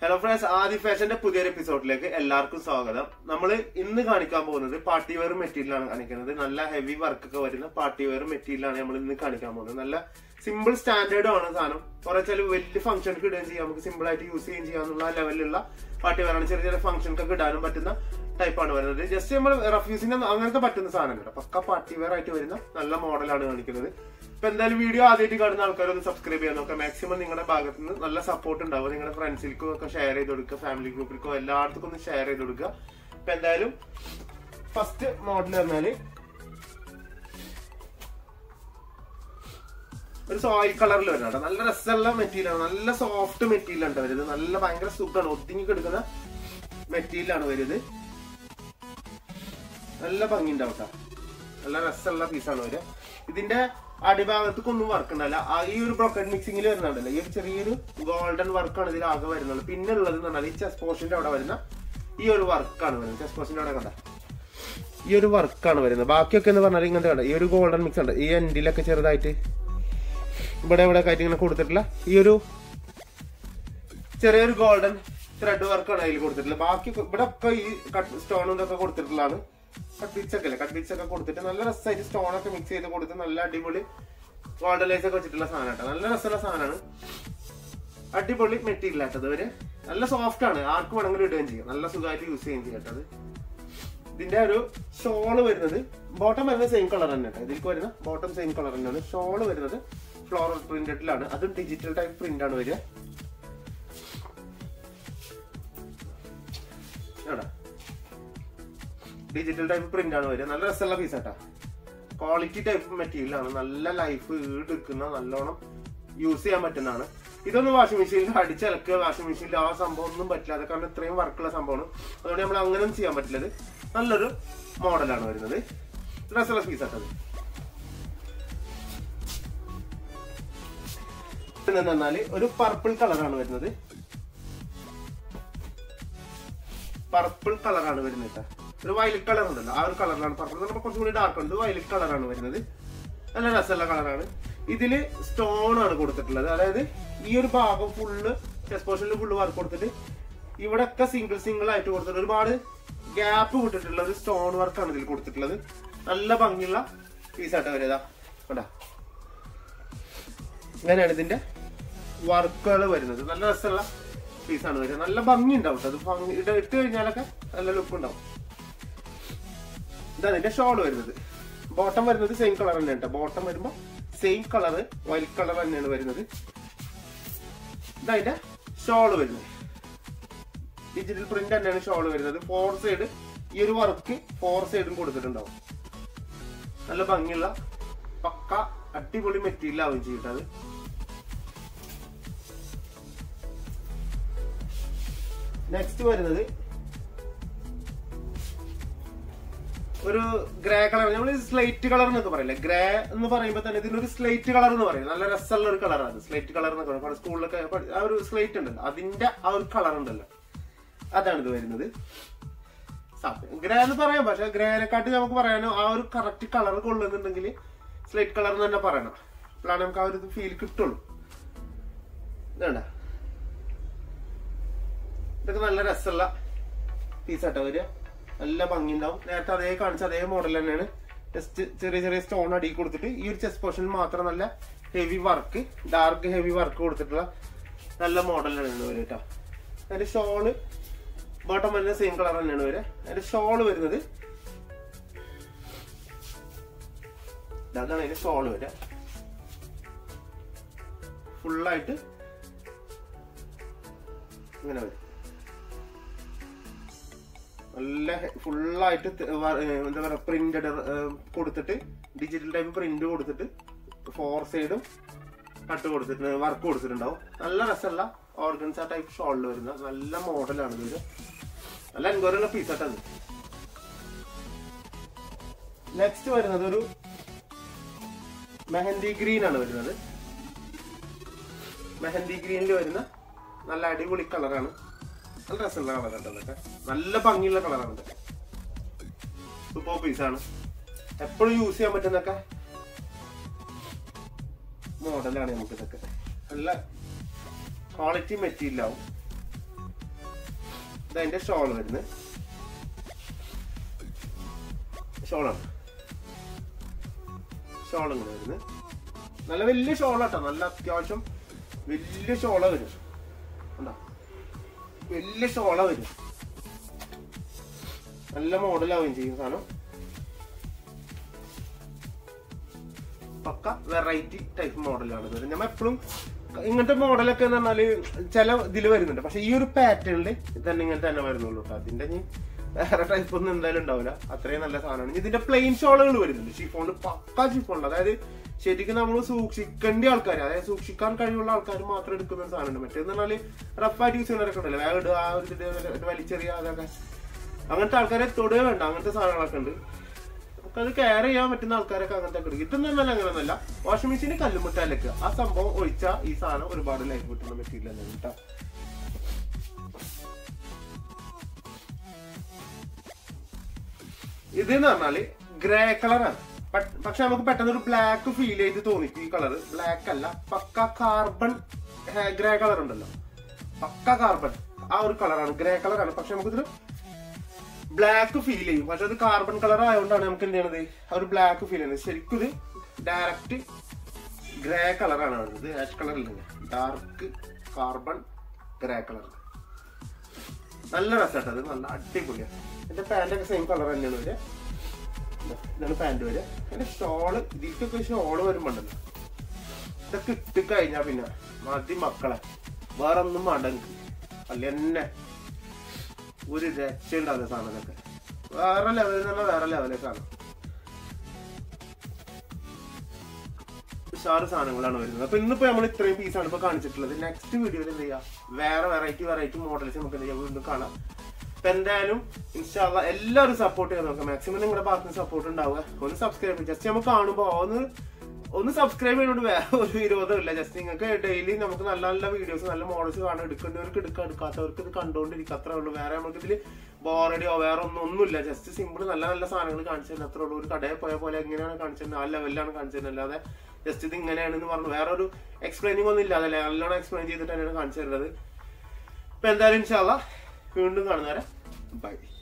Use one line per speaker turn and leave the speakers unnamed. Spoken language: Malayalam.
ഹലോ ഫ്രണ്ട്സ് ആദി ഫാഷന്റെ പുതിയൊരു എപ്പിസോഡിലേക്ക് എല്ലാവർക്കും സ്വാഗതം നമ്മൾ ഇന്ന് കാണിക്കാൻ പോകുന്നത് പാർട്ടി വെയർ മെറ്റീരിയലാണ് കാണിക്കുന്നത് നല്ല ഹെവി വർക്ക് ഒക്കെ വരുന്ന പാർട്ടി വെയർ മെറ്റീരിയലാണ് നമ്മൾ ഇന്ന് കാണിക്കാൻ പോകുന്നത് നല്ല സിമ്പിൾ സ്റ്റാൻഡേർഡും ആണ് സാധനം കുറെ ചില വലിയ ഫംഗ്ഷനൊക്കെ ഇടുകയും ചെയ്യാം നമുക്ക് സിമ്പിൾ ആയിട്ട് യൂസ് ചെയ്യുകയും ചെയ്യാന്നുള്ള ലെവലിലുള്ള പാർട്ടി വെയർ ആണ് ചെറിയ ചെറിയ ഫംഗ്ഷനൊക്കെ ഇടാനും പറ്റുന്ന ടൈപ്പാണ് വരുന്നത് ജസ്റ്റ് നമ്മൾ റഫ്യൂസിന് അങ്ങനത്തെ പറ്റുന്ന സാധനം കേട്ടോ പക്ക പാർട്ടി വെയർ ആയിട്ട് വരുന്ന നല്ല മോഡലാണ് കാണിക്കുന്നത് ഇപ്പൊ എന്തായാലും വീഡിയോ ആദ്യമായിട്ട് കാണുന്ന ആൾക്കാരൊന്ന് സബ്സ്ക്രൈബ് ചെയ്യാൻ നോക്കാം മാക്സിമം നിങ്ങളുടെ ഭാഗത്ത് നിന്ന് നല്ല സപ്പോർട്ട് ഉണ്ടാവും നിങ്ങളുടെ ഫ്രണ്ട്സിൽക്കും ഒക്കെ ഷെയർ ചെയ്ത് കൊടുക്കുക ഫാമിലി ഗ്രൂപ്പിൽക്കോ എല്ലായിടത്തും ഒന്ന് ഷെയർ ചെയ്ത് കൊടുക്കുക ഇപ്പൊ എന്തായാലും ഫസ്റ്റ് മോഡൽ പറഞ്ഞാല് ഒരു സോയിൽ കളറിൽ വരുന്നുണ്ട് നല്ല രസമുള്ള മെറ്റീരിയലാണ് നല്ല സോഫ്റ്റ് മെറ്റീരിയൽ ആണ് വരുന്നത് നല്ല ഭയങ്കര സുഖമാണ് ഒതുങ്ങി കിടക്കുന്ന മെറ്റീരിയലാണ് വരുന്നത് നല്ല ഭംഗി ഉണ്ടാവും ട്ടോ. നല്ല രസമുള്ള പീസാണ് വരിക ഇതിന്റെ അടിഭാഗത്തേക്കൊന്നും വർക്ക് ഉണ്ടാവില്ല ആ ഈ ഒരു ബ്രോക്കറ്റ് മിക്സിംഗിൽ വരുന്നുണ്ടല്ലോ ഈ ഒരു ചെറിയൊരു ഗോൾഡൻ വർക്കാണ് ഇതിൽ ആകെ വരുന്നുള്ളൂ പിന്നെ ഉള്ളത് എന്ന് പറഞ്ഞാൽ ഈ ചെസ് പോർഷന്റെ അവിടെ വരുന്ന ഈ ഒരു വർക്കാണ് വരുന്നത് ചെസ് പോർഷന്റെ അവിടെ കണ്ട ഈ ഒരു വർക്കാണ് വരുന്നത് ബാക്കിയൊക്കെ എന്ന് പറഞ്ഞാൽ ഇങ്ങനത്തെ കണ്ട ഈ ഒരു ഗോൾഡൻ മിക്സ് ഉണ്ട് ഈ എൻഡിലൊക്കെ ചെറുതായിട്ട് ഇവിടെ ഇവിടെ ആയിട്ട് ഇങ്ങനെ കൊടുത്തിട്ടില്ല ഈ ഒരു ചെറിയൊരു ഗോൾഡൻ ത്രെഡ് വർക്കാണ് അതിൽ കൊടുത്തിട്ടുള്ളത് ബാക്കി ഇവിടെ ഒക്കെ ഈ കട്ട് സ്റ്റോണും ഇതൊക്കെ കൊടുത്തിട്ടുള്ളതാണ് കട്ട് ബീച്ച് ഒക്കെ അല്ലേ കട്ട് ബീച്ച് ഒക്കെ കൊടുത്തിട്ട് നല്ല രസമായിട്ട് സ്റ്റോൺ ഒക്കെ മിക്സ് ചെയ്ത് കൊടുത്ത് നല്ല അടിപൊളി ഗോൾഡൻ ലൈസ് ഒക്കെ വെച്ചിട്ടുള്ള സാധനം കേട്ടോ നല്ല രസമുള്ള സാധനമാണ് അടിപൊളി മെറ്റീരിയൽ ആട്ടത് ഒരു നല്ല സോഫ്റ്റ് ആണ് ആർക്ക് വേണമെങ്കിലും ഇടുകയും ചെയ്യാം നല്ല സുഖമായിട്ട് യൂസ് ചെയ്യുകയും ചെയ്യാം കേട്ടോ അത് ഇതിന്റെ ഒരു ഷോള് വരുന്നത് ബോട്ടം വരുന്നത് സെയിം കളർ തന്നെ കേട്ടോ ഇതിലേക്ക് വരുന്ന ബോട്ടം സെയിം കളർ തന്നെയാണ് ഷോള് വരുന്നത് ഫ്ലോറൽ പ്രിന്റഡിലാണ് അതും ഡിജിറ്റൽ ടൈപ്പ് പ്രിന്റ് ആണ് വരിക ഡിജിറ്റൽ ടൈപ്പ് പ്രിന്റ് ആണ് വരിക നല്ല രസമുള്ള പീസ് ആട്ടാ ക്വാളിറ്റി ടൈപ്പ് മെറ്റീരിയൽ ആണ് നല്ല ലൈഫ് എടുക്കുന്ന നല്ലോണം യൂസ് ചെയ്യാൻ പറ്റുന്നതാണ് ഇതൊന്നും വാഷിംഗ് മെഷീനിൽ അടിച്ചിളക്കുക വാഷിംഗ് മെഷീനിൽ ആ സംഭവം ഒന്നും പറ്റില്ല അത് കാരണം ഇത്രയും വർക്കുള്ള സംഭവമാണ് അതുകൊണ്ട് നമ്മൾ അങ്ങനെ ചെയ്യാൻ പറ്റില്ലത് നല്ലൊരു മോഡലാണ് വരുന്നത് രസമുള്ള പീസ് ആട്ടത് പിന്നെ പറഞ്ഞാല് ഒരു പർപ്പിൾ കളറാണ് വരുന്നത് പർപ്പിൾ കളറാണ് വരുന്നത് കേട്ടോ ഒരു വയലറ്റ് കളർ ഉണ്ടല്ലോ ആ ഒരു കളറിലാണ് പർപ്പിൾ നമുക്ക് കുറച്ചും കൂടി ഡാർക്ക് ഉണ്ട് വയലറ്റ് കളറാണ് വരുന്നത് നല്ല രസമുള്ള കളറാണ് ഇതില് സ്റ്റോൺ ആണ് കൊടുത്തിട്ടുള്ളത് അതായത് ഈ ഒരു ഭാഗം ഫുള്ള് ചെസ് പോർഷനിൽ ഫുള്ള് വർക്ക് കൊടുത്തിട്ട് ഇവിടെ ഒക്കെ സിംഗിൾ സിംഗിൾ ആയിട്ട് കൊടുത്തിട്ട് ഒരുപാട് ഗ്യാപ്പ് വിട്ടിട്ടുള്ള ഒരു സ്റ്റോൺ വർക്കാണ് ഇതിൽ കൊടുത്തിട്ടുള്ളത് നല്ല ഭംഗിയുള്ള പീസായിട്ട് വരിക കണ്ടാ ഇങ്ങനെയാണ് ഇതിന്റെ വർക്കുകൾ വരുന്നത് നല്ല രസമുള്ള പീസാണ് വരിക നല്ല ഭംഗി ഉണ്ടാവും ട്ടോ. അത് ഭംഗി ഇട ഇട്ട് കഴിഞ്ഞാലൊക്കെ നല്ല ലുക്ക് ഉണ്ടാവും ഇതാണ് ഇതിന്റെ ഷോൾ വരുന്നത് ബോട്ടം വരുന്നത് സെയിം കളർ തന്നെയാണ് കേട്ടോ ബോട്ടം വരുമ്പോ സെയിം കളർ വൈറ്റ് കളർ തന്നെയാണ് വരുന്നത് ഇതതിന്റെ ഷോൾ വരുന്നത് ഡിജിറ്റൽ പ്രിന്റ് തന്നെയാണ് ഷോൾ വരുന്നത് ഫോർ സൈഡ് ഈ ഒരു വർക്ക് ഫോർ സൈഡും കൊടുത്തിട്ടുണ്ടാവും നല്ല ഭംഗിയുള്ള പക്ക അടിപൊളി മെറ്റീരിയൽ ആവുകയും ചെയ്യും ട്ടോ അത് നെക്സ്റ്റ് വരുന്നത് ഒരു ഗ്രേ കളർ നമ്മൾ സ്ലൈറ്റ് കളർ എന്നൊക്കെ പറയില്ലേ ഗ്രേ എന്ന് പറയുമ്പോൾ തന്നെ ഇതിനൊരു സ്ലൈറ്റ് കളർ എന്ന് പറയും നല്ല രസമുള്ള ഒരു കളറാണ് സ്ലൈറ്റ് കളർ എന്നൊക്കെ പറയും സ്കൂളിലൊക്കെ പഠി- ആ ഒരു സ്ലൈറ്റ് ഉണ്ടല്ലോ അതിന്റെ ആ ഒരു കളർ ഉണ്ടല്ലോ അതാണ് ഇത് വരുന്നത് ഗ്രേ എന്ന് പറയാം പക്ഷെ ഗ്രേനെക്കാട്ടി നമുക്ക് പറയാനോ ആ ഒരു കറക്റ്റ് കളർ കൊള്ളുന്നുണ്ടെങ്കിൽ സ്ലൈറ്റ് കളർ എന്ന് തന്നെ പറയണം അപ്പോഴാണ് നമുക്ക് ആ ഒരു ഫീൽ കിട്ടുള്ളൂ ഇതേണ്ട ഇതൊക്കെ നല്ല രസമുള്ള പീസാട്ടോ വരിക നല്ല ഭംഗി ഉണ്ടാവും നേരത്തെ അതേ കാണിച്ച അതേ മോഡൽ തന്നെയാണ് ജസ്റ്റ് ചെറിയ ചെറിയ സ്റ്റോൺ അടി കൊടുത്തിട്ട് ഈ ഒരു ചെസ് പോർഷനിൽ മാത്രം നല്ല heavy work dark heavy work കൊടുത്തിട്ടുള്ള നല്ല മോഡലാണ് വരിക കേട്ടോ അതിന്റെ ഷോള് ബോട്ടം വരുന്ന സെയിം കളർ തന്നെയാണ് വരിക അതിന്റെ ഷോള് വരുന്നത് ഇതാണ് അതിന്റെ ഷോള് വരിക ഫുള്ളായിട്ട് ഇങ്ങനെ വരും നല്ല ഫുള്ളായിട്ട് എന്താ പറയാ പ്രിന്റഡ് കൊടുത്തിട്ട് ഡിജിറ്റൽ ടൈപ്പ് പ്രിന്റ് കൊടുത്തിട്ട് ഫോർ സൈഡും കട്ട് കൊടുത്തിട്ട് വർക്ക് കൊടുത്തിട്ടുണ്ടാവും നല്ല രസമുള്ള ഓർഗൻസ ടൈപ്പ് ഷോളിൽ വരുന്ന നല്ല മോഡലാണ് ഇത് നല്ല എൻക്വയറിയുള്ള പീസ് ആട്ടത് നെക്സ്റ്റ് വരുന്നത് ഒരു മെഹന്തി ഗ്രീൻ ആണ് വരുന്നത് മെഹന്തി ഗ്രീനിൽ വരുന്ന നല്ല അടിപൊളി കളറാണ് നല്ല രസമുള്ള കളറാണ് അതൊക്കെ നല്ല ഭംഗിയുള്ള കളറാണ് ഇതൊക്കെ സൂപ്പർ പീസാണ് എപ്പോഴും യൂസ് ചെയ്യാൻ പറ്റുന്നൊക്കെ മോഡലാണ് നമുക്ക് ഇതൊക്കെ നല്ല ക്വാളിറ്റി മെറ്റീരിയൽ ആവും ഇതതിന്റെ ഷോൾ വരുന്നത് ഷോളാണ് ഷോൾ ഇങ്ങനെ വരുന്നത് നല്ല വലിയ ഷോളാട്ടോ നല്ല അത്യാവശ്യം വലിയ ഷോള വരും കണ്ടോ വലിയ ഷോള വരും നല്ല മോഡലാവുകയും ചെയ്യും സാധനം പക്ക വെറൈറ്റി ടൈപ്പ് മോഡലാണ് ഇത് നമ്മൾ എപ്പോഴും ഇങ്ങനത്തെ മോഡലൊക്കെ എന്ന് പറഞ്ഞാല് ചില ഇതിൽ വരുന്നുണ്ട് പക്ഷെ ഈ ഒരു പാറ്റേണിൽ തന്നെ ഇങ്ങനെ തന്നെ വരുന്നുള്ളൂ കേട്ടോ അതിന്റെ ഇനി വേറെ ടൈപ്പ് ഒന്നും എന്തായാലും ഉണ്ടാവില്ല അത്രയും നല്ല സാധനമാണ് ഇനി ഇതിന്റെ പ്ലെയിൻ ഷോളുകൾ വരുന്നുണ്ട് ഷിഫോണിൽ പക്ക ഷിഫോണിൽ അതായത് ശരിക്കും നമ്മൾ സൂക്ഷിക്കേണ്ട ആൾക്കാർ അതായത് സൂക്ഷിക്കാൻ കഴിവുള്ള ആൾക്കാർ മാത്രം എടുക്കുന്ന ഒരു സാധനമുണ്ട് മറ്റേന്ന് പറഞ്ഞാല് റഫായിട്ട് യൂസ് ചെയ്യുന്നവരൊക്കെ ഉണ്ടല്ലോ വേഗം ഇടുക ആ ഒരു ഇത് വലിച്ചെറിയുക അതൊക്കെ അങ്ങനത്തെ ആൾക്കാരെ തൊടുക വേണ്ട അങ്ങനത്തെ സാധനങ്ങളൊക്കെ ഉണ്ട് നമുക്കത് കെയർ ചെയ്യാൻ പറ്റുന്ന ആൾക്കാരൊക്കെ അങ്ങനത്തെ എടുക്കും ഇതൊന്നും നല്ല അങ്ങനെയൊന്നല്ല വാഷിംഗ് മെഷീന് കല്ലുമുട്ടാലൊക്കെ ആ സംഭവം ഒഴിച്ചാൽ ഈ സാധനം ഒരുപാട് ലൈഫ് കിട്ടുന്ന മെറ്റീരിയൽ തന്നെ കേട്ടോ ഇത് എന്ന് പറഞ്ഞാല് ഗ്രേ കളറാണ് പക്ഷെ നമുക്ക് പെട്ടെന്ന് ഒരു ബ്ലാക്ക് ഫീൽ ചെയ്ത് തോന്നിക്കും ഈ കളർ ബ്ലാക്ക് അല്ല പക്ക കാർബൺ ഗ്രേ കളർ ഉണ്ടല്ലോ പക്ക കാർബൺ ആ ഒരു കളറാണ് ഗ്രേ കളറാണ് പക്ഷെ നമുക്കിതൊരു ബ്ലാക്ക് ഫീൽ ചെയ്യും പക്ഷെ അത് കാർബൺ കളർ ആയതുകൊണ്ടാണ് നമുക്ക് എന്ത് ചെയ്യണത് ആ ഒരു ബ്ലാക്ക് ഫീൽ ചെയ്യുന്നത് ശരിക്കും ഇത് ഡയറക്റ്റ് ഗ്രേ കളറാണ് വരുന്നത് ആഷ് കളർ ഇല്ലെങ്കിൽ ഡാർക്ക് കാർബൺ ഗ്രേ കളർ നല്ല രസമായിട്ട് അത് നല്ല അടിപൊളിയാണ് എന്റെ പാൻറ്റൊക്കെ സെയിം കളർ തന്നെയാണ് വരിക ഇതാ, ഇതാണ് പാൻറ് വരിക എന്റെ ഷോള് ഇതിക്കൊക്കെ ഷോള് വരുമ്പോണ്ടല്ലോ ഇതൊക്കെ ഇട്ട് കഴിഞ്ഞാ പിന്നെ മതി മക്കളെ വേറെ ഒന്നും വേണ്ട എനിക്ക് അല്ല എന്നെ ഒരു രക്ഷയുണ്ടാകുന്ന സാധനമൊക്കെ വേറെ ലെവലിൽ നിന്ന് വേറെ ലെവലേക്കാണ് ഉഷാറ് സാധനങ്ങളാണ് വരുന്നത് അപ്പൊ ഇന്നിപ്പോ നമ്മൾ ഇത്രയും പീസാണ് ഇപ്പൊ കാണിച്ചിട്ടുള്ളത് നെക്സ്റ്റ് വീഡിയോയിൽ എന്ത് ചെയ്യാം വേറെ വെറൈറ്റി വെറൈറ്റി മോഡൽസ് നമുക്ക് എന്ത് ചെയ്യാം വീണ്ടും കാണാം അപ്പൊ എന്തായാലും ഇൻഷാല്ല എല്ലാവരും സപ്പോർട്ട് ചെയ്യാൻ നോക്കാം മാക്സിമം നിങ്ങളുടെ ഭാഗത്ത് നിന്ന് സപ്പോർട്ട് ഉണ്ടാവുക ഒന്ന് സബ്സ്ക്രൈബ് ജസ്റ്റ് നമുക്ക് കാണുമ്പോൾ ഒന്ന് ഒന്ന് സബ്സ്ക്രൈബ് ചെയ്യുന്നതുകൊണ്ട് വേറെ ഒരു വിരോധമില്ല ജസ്റ്റ് നിങ്ങൾക്ക് ഡെയിലി നമുക്ക് നല്ല നല്ല വീഡിയോസ് നല്ല മോഡൽസ് കാണാൻ എടുക്കേണ്ടവർക്ക് എടുക്കാം എടുക്കാത്തവർക്ക് ഇത് കണ്ടുകൊണ്ടിരിക്കുക അത്രേ ഉള്ളൂ വേറെ നമുക്ക് ഇതിൽ ബോറടിയോ വേറെ ഒന്നും ഒന്നുമില്ല ജസ്റ്റ് സിമ്പിൾ നല്ല നല്ല സാധനങ്ങൾ കാണിച്ചു തരുന്നത് അത്രേ ഉള്ളൂ ഒരു കടയിൽ പോയ പോലെ എങ്ങനെയാണ് കാണിച്ചു തരുന്നത് ആ ലെവലിലാണ് കാണിച്ചു തരുന്നത് അല്ലാതെ ജസ്റ്റ് ഇത് ഇങ്ങനെയാണെന്ന് പറഞ്ഞു വേറെ ഒരു എക്സ്പ്ലെയിനിങ് ഒന്നും ഇല്ല അതല്ലേ നല്ലോണം എക്സ്പ്ലെയിൻ ചെയ്തിട്ട് തന്നെയാണ് കാണിച്ചു തരുന്നത് ഇപ്പൊ എന്തായാലും ഇൻഷാല്ല വീണ്ടും കാണുന്നവരെ ബൈ